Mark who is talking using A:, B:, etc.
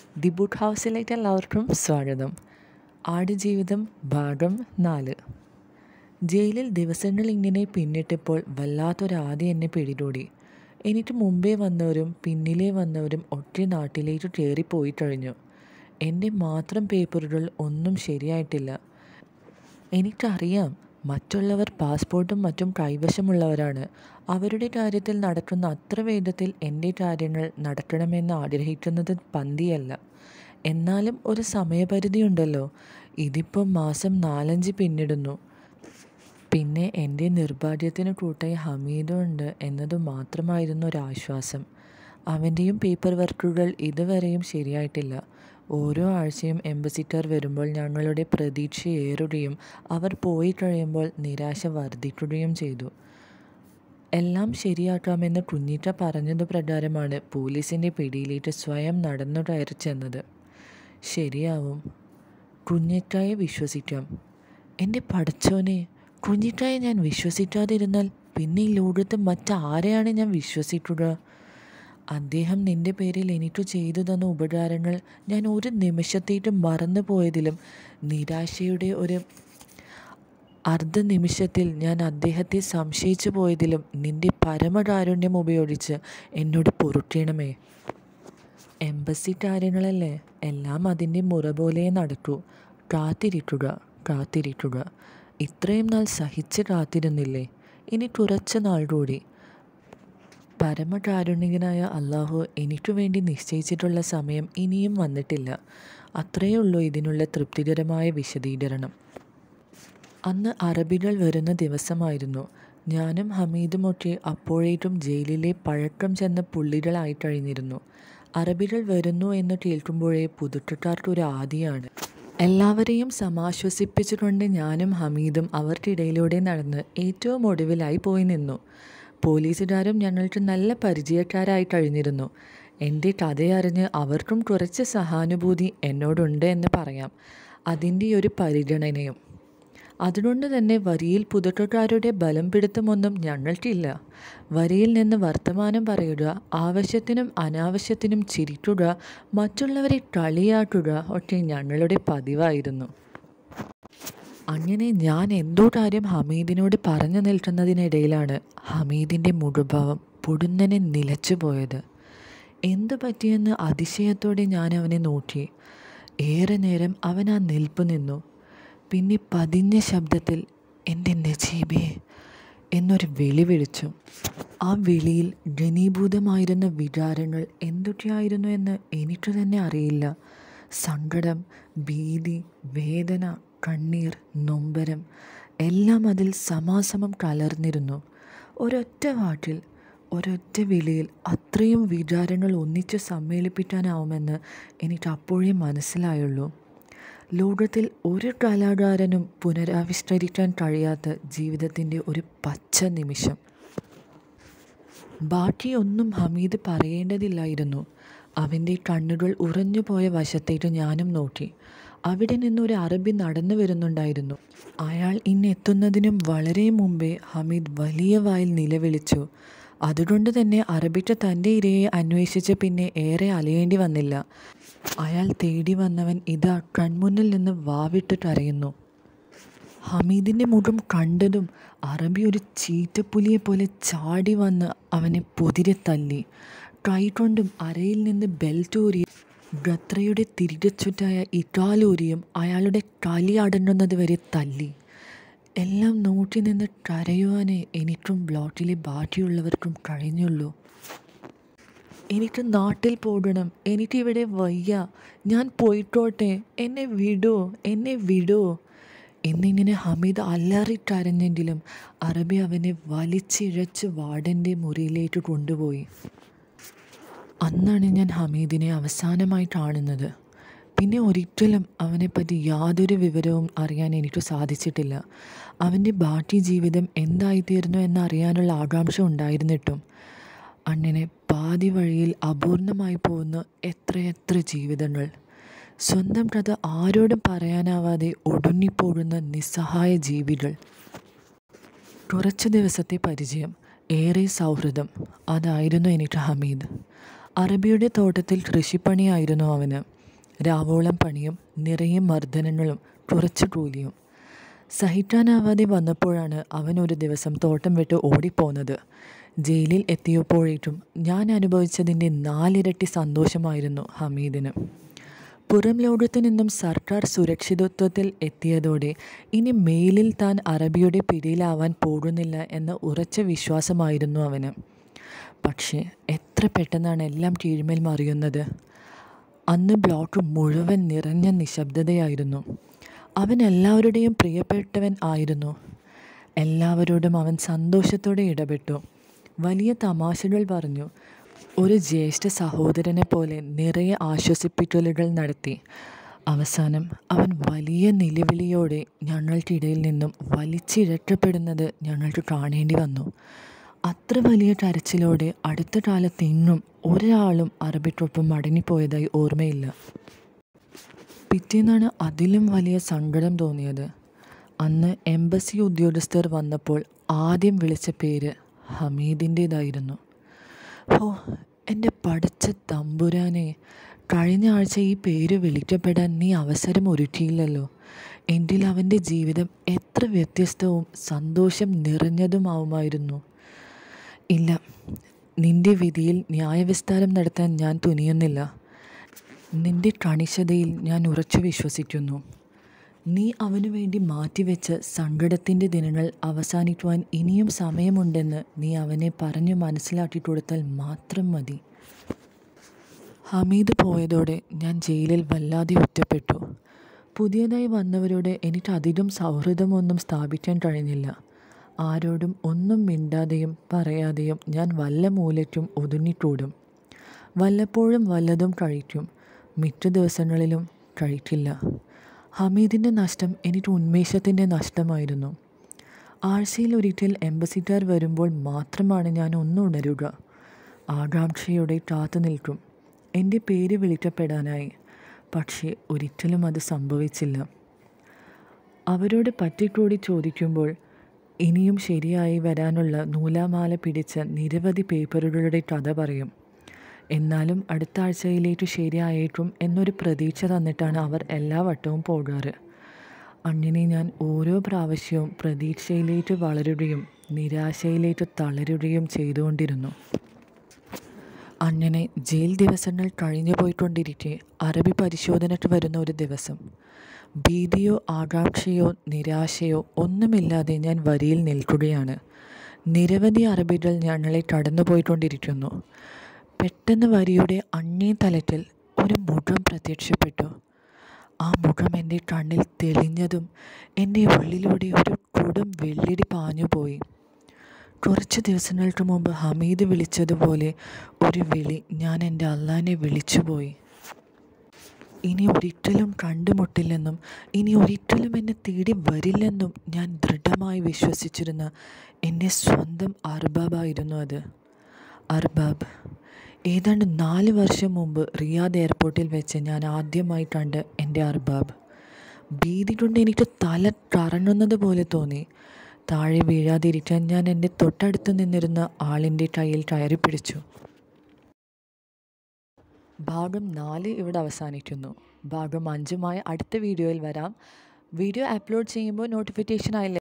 A: the book ഹൗസിലേക്ക് എല്ലാവർക്കും സ്വാഗതം ആടുജീവിതം ഭാഗം നാല് ജയിലിൽ ദിവസങ്ങൾ ഇങ്ങനെ പിന്നിട്ടപ്പോൾ വല്ലാത്തൊരാദി എന്നെ പിടികൂടി എനിക്ക് മുമ്പേ വന്നവരും പിന്നിലെ വന്നവരും ഒറ്റ നാട്ടിലേക്ക് കയറിപ്പോയി കഴിഞ്ഞു എൻ്റെ മാത്രം പേപ്പറുകൾ ഒന്നും ശരിയായിട്ടില്ല എനിക്കറിയാം മറ്റുള്ളവർ പാസ്പോർട്ടും മറ്റും കൈവശമുള്ളവരാണ് അവരുടെ കാര്യത്തിൽ നടക്കുന്ന അത്ര വേഗത്തിൽ എൻ്റെ കാര്യങ്ങൾ നടക്കണമെന്ന് ആഗ്രഹിക്കുന്നത് പന്തിയല്ല എന്നാലും ഒരു സമയപരിധിയുണ്ടല്ലോ ഇതിപ്പം മാസം നാലഞ്ച് പിന്നിടുന്നു പിന്നെ എൻ്റെ നിർഭാഗ്യത്തിന് കൂട്ടായി ഹമീദും ഉണ്ട് എന്നത് മാത്രമായിരുന്നു ഒരാശ്വാസം അവൻ്റെയും പേപ്പർ വർക്കുകൾ ഇതുവരെയും ശരിയായിട്ടില്ല ഓരോ ആഴ്ചയും എംബസിക്കാർ വരുമ്പോൾ ഞങ്ങളുടെ പ്രതീക്ഷ ഏറുകയും അവർ പോയി കഴിയുമ്പോൾ നിരാശ വർദ്ധിക്കുകയും ചെയ്തു എല്ലാം ശരിയാക്കാമെന്ന് കുഞ്ഞിറ്റ പറഞ്ഞതു പ്രകാരമാണ് പോലീസിൻ്റെ പിടിയിലേക്ക് സ്വയം നടന്നു കയറി ചെന്നത് ശരിയാവും കുഞ്ഞിറ്റായെ വിശ്വസിക്കാം എൻ്റെ പടച്ചോനെ കുഞ്ഞിറ്റായെ ഞാൻ വിശ്വസിക്കാതിരുന്നാൽ പിന്നെ ഈ ലോകത്ത് മറ്റാരെയാണ് ഞാൻ വിശ്വസിക്കുക അദ്ദേഹം നിന്റെ പേരിൽ എനിക്ക് ചെയ്തു തന്ന ഉപകാരങ്ങൾ ഞാൻ ഒരു നിമിഷത്തേക്ക് മറന്നു പോയതിലും നിരാശയുടെ ഒരു അർദ്ധ നിമിഷത്തിൽ ഞാൻ അദ്ദേഹത്തെ സംശയിച്ചു പോയതിലും നിന്റെ പരമകാരുണ്യം ഉപയോഗിച്ച് എന്നോട് പൊറുക്കണമേ എംബസി കാര്യങ്ങളല്ലേ എല്ലാം അതിൻ്റെ മുറ പോലെ നടക്കൂ കാത്തിരിക്കുക കാത്തിരിക്കുക ഇത്രയും നാൾ സഹിച്ച് കാത്തിരുന്നില്ലേ ഇനി കുറച്ച് നാൾ കൂടി പരമകാരുണികനായ അള്ളാഹു എനിക്കു വേണ്ടി നിശ്ചയിച്ചിട്ടുള്ള സമയം ഇനിയും വന്നിട്ടില്ല അത്രയേ ഉള്ളൂ ഇതിനുള്ള തൃപ്തികരമായ വിശദീകരണം അന്ന് അറബികൾ വരുന്ന ദിവസമായിരുന്നു ഞാനും ഹമീദുമൊക്കെ അപ്പോഴേക്കും ജയിലിലെ പഴക്കം ചെന്ന പുള്ളികളായി കഴിഞ്ഞിരുന്നു അറബികൾ വരുന്നു എന്ന് കേൾക്കുമ്പോഴേ പുതുക്കക്കാർക്കൊരു ആദിയാണ് എല്ലാവരെയും സമാശ്വസിപ്പിച്ചുകൊണ്ട് ഞാനും ഹമീദും അവർക്കിടയിലൂടെ നടന്ന് ഏറ്റവും ഒടുവിലായി പോയി നിന്നു പോലീസുകാരും ഞങ്ങൾക്ക് നല്ല പരിചയക്കാരായി കഴിഞ്ഞിരുന്നു എൻ്റെ കഥയറിഞ്ഞ് അവർക്കും കുറച്ച് സഹാനുഭൂതി എന്നോടുണ്ട് എന്ന് പറയാം അതിൻ്റെ ഒരു പരിഗണനയും അതുകൊണ്ട് തന്നെ വരിയിൽ പുതുക്കക്കാരുടെ ബലം പിടുത്തമൊന്നും ഞങ്ങൾക്കില്ല വരിയിൽ നിന്ന് വർത്തമാനം പറയുക ആവശ്യത്തിനും അനാവശ്യത്തിനും ചിരിക്കുക മറ്റുള്ളവരെ കളിയാക്കുക ഒക്കെ ഞങ്ങളുടെ പതിവായിരുന്നു അങ്ങനെ ഞാൻ എന്തോ കാര്യം ഹമീദിനോട് പറഞ്ഞു നിൽക്കുന്നതിനിടയിലാണ് ഹമീദിൻ്റെ മുഖഭാവം പൊടുന്നനെ നിലച്ചു പോയത് എന്തു പറ്റിയെന്ന് അതിശയത്തോടെ ഞാൻ അവനെ നോക്കി ഏറെ നേരം അവൻ ആ നിൽപ്പ് നിന്നു പിന്നെ പതിഞ്ഞ ശബ്ദത്തിൽ എൻ്റെ നജീബേ എന്നൊരു വിളി വിളിച്ചു ആ വിളിയിൽ ഘനീഭൂതമായിരുന്ന വികാരങ്ങൾ എന്തൊക്കെയായിരുന്നു എന്ന് എനിക്ക് തന്നെ അറിയില്ല സങ്കടം ഭീതി വേദന കണ്ണീർ നൊമ്പരം എല്ലാം അതിൽ സമാസമം കലർന്നിരുന്നു ഒരൊറ്റ വാക്കിൽ ഒരൊറ്റ വിളിയിൽ അത്രയും വിചാരങ്ങൾ ഒന്നിച്ച് സമ്മേളിപ്പിക്കാനാവുമെന്ന് എനിക്ക് അപ്പോഴേ മനസ്സിലായുള്ളൂ ലോകത്തിൽ ഒരു കലാകാരനും പുനരാവിഷ്കരിക്കാൻ കഴിയാത്ത ജീവിതത്തിൻ്റെ ഒരു പച്ച നിമിഷം ബാക്കിയൊന്നും ഹമീദ് പറയേണ്ടതില്ലായിരുന്നു അവൻ്റെ കണ്ണുകൾ ഉറഞ്ഞുപോയ വശത്തേക്ക് ഞാനും നോക്കി അവിടെ നിന്നൊരു അറബി നടന്നു വരുന്നുണ്ടായിരുന്നു അയാൾ ഇന്നെത്തുന്നതിനും വളരെ മുമ്പേ ഹമീദ് വലിയ വായിൽ നിലവിളിച്ചു അതുകൊണ്ട് തന്നെ അറബിക്ക് തൻ്റെ ഇരയെ അന്വേഷിച്ച് പിന്നെ ഏറെ അലയേണ്ടി വന്നില്ല അയാൾ തേടി വന്നവൻ ഇതാ കൺമുന്നിൽ നിന്ന് വാവിട്ട് കരയുന്നു ഹമീദിൻ്റെ മുഖം കണ്ടതും അറബി ഒരു ചീറ്റപ്പുലിയെ പോലെ ചാടി വന്ന് അവനെ പൊതിരെ തല്ലി കൈകൊണ്ടും അരയിൽ നിന്ന് ബെൽറ്റൂരി ഗത്രയുടെ തിരികെ ചുറ്റായ ഇറ്റാലൂരിയും അയാളുടെ കലി അടങ്ങുന്നത് വരെ തല്ലി എല്ലാം നോക്കി നിന്ന് കരയുവാനേ എനിക്കും ബ്ലോട്ടിലെ ബാക്കിയുള്ളവർക്കും കഴിഞ്ഞുള്ളൂ എനിക്ക് നാട്ടിൽ പോകണം എനിക്കിവിടെ വയ്യ ഞാൻ പോയിട്ടോട്ടെ എന്നെ വിടൂ എന്നെ വിടൂ എന്നിങ്ങനെ ഹമീദ് അലറിക്കരഞ്ഞെങ്കിലും അറബി അവനെ വലിച്ചിഴച്ച് വാർഡൻ്റെ മുറിയിലേക്ക് കൊണ്ടുപോയി അന്നാണ് ഞാൻ ഹമീദിനെ അവസാനമായി കാണുന്നത് പിന്നെ ഒരിക്കലും അവനെപ്പറ്റി യാതൊരു വിവരവും അറിയാൻ എനിക്ക് സാധിച്ചിട്ടില്ല അവൻ്റെ ബാക്കി ജീവിതം എന്തായിത്തീർന്നു എന്നറിയാനുള്ള ആകാംക്ഷ ഉണ്ടായിരുന്നിട്ടും അങ്ങനെ പാതി വഴിയിൽ അപൂർണമായി പോകുന്ന എത്രയെത്ര ജീവിതങ്ങൾ സ്വന്തം കഥ ആരോടും പറയാനാവാതെ ഒടുങ്ങിപ്പോകുന്ന നിസ്സഹായ ജീവികൾ കുറച്ച് ദിവസത്തെ പരിചയം ഏറെ സൗഹൃദം അതായിരുന്നു എനിക്ക് ഹമീദ് അറബിയുടെ തോട്ടത്തിൽ കൃഷിപ്പണിയായിരുന്നു അവന് രാവോളം പണിയും നിറയെ മർദ്ദനങ്ങളും കുറച്ച് കൂലിയും സഹിക്കാനാവാതെ വന്നപ്പോഴാണ് അവൻ ഒരു ദിവസം തോട്ടം വിട്ട് ഓടിപ്പോന്നത് ജയിലിൽ എത്തിയപ്പോഴേക്കും ഞാൻ അനുഭവിച്ചതിൻ്റെ നാലിരട്ടി സന്തോഷമായിരുന്നു ഹമീദിന് പുറം ലോകത്തു നിന്നും സർക്കാർ സുരക്ഷിതത്വത്തിൽ എത്തിയതോടെ ഇനി മേലിൽ താൻ അറബിയുടെ പിടിയിലാവാൻ പോകുന്നില്ല എന്ന ഉറച്ച വിശ്വാസമായിരുന്നു അവന് പക്ഷേ എത്ര പെട്ടെന്നാണ് എല്ലാം കീഴ്മേൽ മറിയുന്നത് അന്ന് ബ്ലോക്ക് മുഴുവൻ നിറഞ്ഞ നിശബ്ദതയായിരുന്നു അവൻ എല്ലാവരുടെയും പ്രിയപ്പെട്ടവൻ ആയിരുന്നു എല്ലാവരോടും അവൻ സന്തോഷത്തോടെ ഇടപെട്ടു വലിയ തമാശകൾ പറഞ്ഞു ഒരു ജ്യേഷ്ഠ സഹോദരനെ പോലെ നിറയെ ആശ്വസിപ്പിക്കലുകൾ നടത്തി അവസാനം അവൻ വലിയ നിലവിളിയോടെ ഞങ്ങൾക്കിടയിൽ നിന്നും വലിച്ചിഴക്കപ്പെടുന്നത് ഞങ്ങൾക്ക് കാണേണ്ടി വന്നു അത്ര വലിയ കരച്ചിലോടെ അടുത്ത കാലത്ത് ഇന്നും ഒരാളും അറബിക്കൊപ്പം മടങ്ങിപ്പോയതായി ഓർമ്മയില്ല പിറ്റേന്നാണ് അതിലും വലിയ സങ്കടം തോന്നിയത് അന്ന് എംബസി ഉദ്യോഗസ്ഥർ വന്നപ്പോൾ ആദ്യം വിളിച്ച പേര് ഹമീദിൻ്റേതായിരുന്നു ഓ എൻ്റെ പഠിച്ച തമ്പുരാനെ കഴിഞ്ഞ ആഴ്ച ഈ പേര് വിളിക്കപ്പെടാൻ നീ അവസരം ഒരുക്കിയില്ലല്ലോ എങ്കിൽ അവൻ്റെ ജീവിതം എത്ര വ്യത്യസ്തവും സന്തോഷം നിറഞ്ഞതുമാവുമായിരുന്നു ഇല്ല നിന്റെ വിധിയിൽ ന്യായവിസ്താരം നടത്താൻ ഞാൻ തുനിയുന്നില്ല നിന്റെ കണിശതയിൽ ഞാൻ ഉറച്ചു വിശ്വസിക്കുന്നു നീ അവനു വേണ്ടി മാറ്റിവെച്ച സങ്കടത്തിൻ്റെ ദിനങ്ങൾ അവസാനിക്കുവാൻ ഇനിയും സമയമുണ്ടെന്ന് നീ അവനെ പറഞ്ഞു മനസ്സിലാക്കി കൊടുത്താൽ മാത്രം മതി ഹമീദ് പോയതോടെ ഞാൻ ജയിലിൽ വല്ലാതെ ഒറ്റപ്പെട്ടു പുതിയതായി വന്നവരോട് എനിക്ക് അധികം സൗഹൃദമൊന്നും സ്ഥാപിക്കാൻ കഴിഞ്ഞില്ല ആരോടും ഒന്നും മിണ്ടാതെയും പറയാതെയും ഞാൻ വല്ല മൂലയ്ക്കും ഒതുങ്ങിക്കൂടും വല്ലപ്പോഴും വല്ലതും കഴിക്കും മിക്ക ദിവസങ്ങളിലും കഴിക്കില്ല ഹമീദിൻ്റെ നഷ്ടം എനിക്ക് ഉന്മേഷത്തിൻ്റെ നഷ്ടമായിരുന്നു ആഴ്ചയിൽ ഒരിക്കൽ എംബസിക്കാർ വരുമ്പോൾ മാത്രമാണ് ഞാൻ ഒന്നുണരുക ആകാംക്ഷയോടെ കാത്തു നിൽക്കും എൻ്റെ പേര് വിളിക്കപ്പെടാനായി പക്ഷേ ഒരിക്കലും അത് സംഭവിച്ചില്ല അവരോട് പറ്റിക്കൂടി ചോദിക്കുമ്പോൾ ഇനിയും ശരിയായി വരാനുള്ള നൂലാമാല പിടിച്ച നിരവധി പേപ്പറുകളുടെ കഥ പറയും എന്നാലും അടുത്ത ആഴ്ചയിലേക്ക് ശരിയായേക്കും എന്നൊരു പ്രതീക്ഷ തന്നിട്ടാണ് അവർ എല്ലാ വട്ടവും പോകാറ് അങ്ങനെ ഞാൻ ഓരോ പ്രാവശ്യവും പ്രതീക്ഷയിലേക്ക് വളരുകയും നിരാശയിലേക്ക് തളരുകയും ചെയ്തുകൊണ്ടിരുന്നു അങ്ങനെ ജയിൽ ദിവസങ്ങൾ കഴിഞ്ഞു പോയിക്കൊണ്ടിരിക്കെ അറബി പരിശോധനയ്ക്ക് വരുന്ന ഒരു ദിവസം ഭീതിയോ ആകാംക്ഷയോ നിരാശയോ ഒന്നുമില്ലാതെ ഞാൻ വരിയിൽ നിൽക്കുകയാണ് നിരവധി അറബികൾ ഞങ്ങളെ കടന്നുപോയിക്കൊണ്ടിരിക്കുന്നു പെട്ടെന്ന് വരിയുടെ അങ്ങേ തലത്തിൽ ഒരു മുഖം പ്രത്യക്ഷപ്പെട്ടു ആ മുഖം എൻ്റെ കണ്ണിൽ തെളിഞ്ഞതും എൻ്റെ ഉള്ളിലൂടെ ഒരു കൊടും വെള്ളിടി പാഞ്ഞുപോയി കുറച്ച് ദിവസങ്ങൾക്ക് മുമ്പ് ഹമീദ് വിളിച്ചതുപോലെ ഒരു വിളി ഞാൻ എൻ്റെ അള്ളാനെ വിളിച്ചുപോയി ഇനി ഒരിക്കലും കണ്ടുമുട്ടില്ലെന്നും ഇനി ഒരിക്കലും എന്നെ തേടി വരില്ലെന്നും ഞാൻ ദൃഢമായി വിശ്വസിച്ചിരുന്ന എൻ്റെ സ്വന്തം അർബാബായിരുന്നു അത് അർബാബ് ഏതാണ്ട് നാല് വർഷം മുമ്പ് റിയാദ് എയർപോർട്ടിൽ വെച്ച് ഞാൻ ആദ്യമായി കണ്ട എൻ്റെ അർബാബ് ഭീതി കൊണ്ട് എനിക്ക് തല കറങ്ങുന്നത് പോലെ തോന്നി താഴെ വീഴാതിരിക്കാൻ ഞാൻ എൻ്റെ തൊട്ടടുത്ത് നിന്നിരുന്ന ആളിൻ്റെ കയ്യിൽ കയറി പിടിച്ചു ഭാഗം നാല് ഇവിടെ അവസാനിക്കുന്നു ഭാഗം അഞ്ചുമായി അടുത്ത വീഡിയോയിൽ വരാം വീഡിയോ അപ്ലോഡ് ചെയ്യുമ്പോൾ നോട്ടിഫിക്കേഷൻ ആയില്ല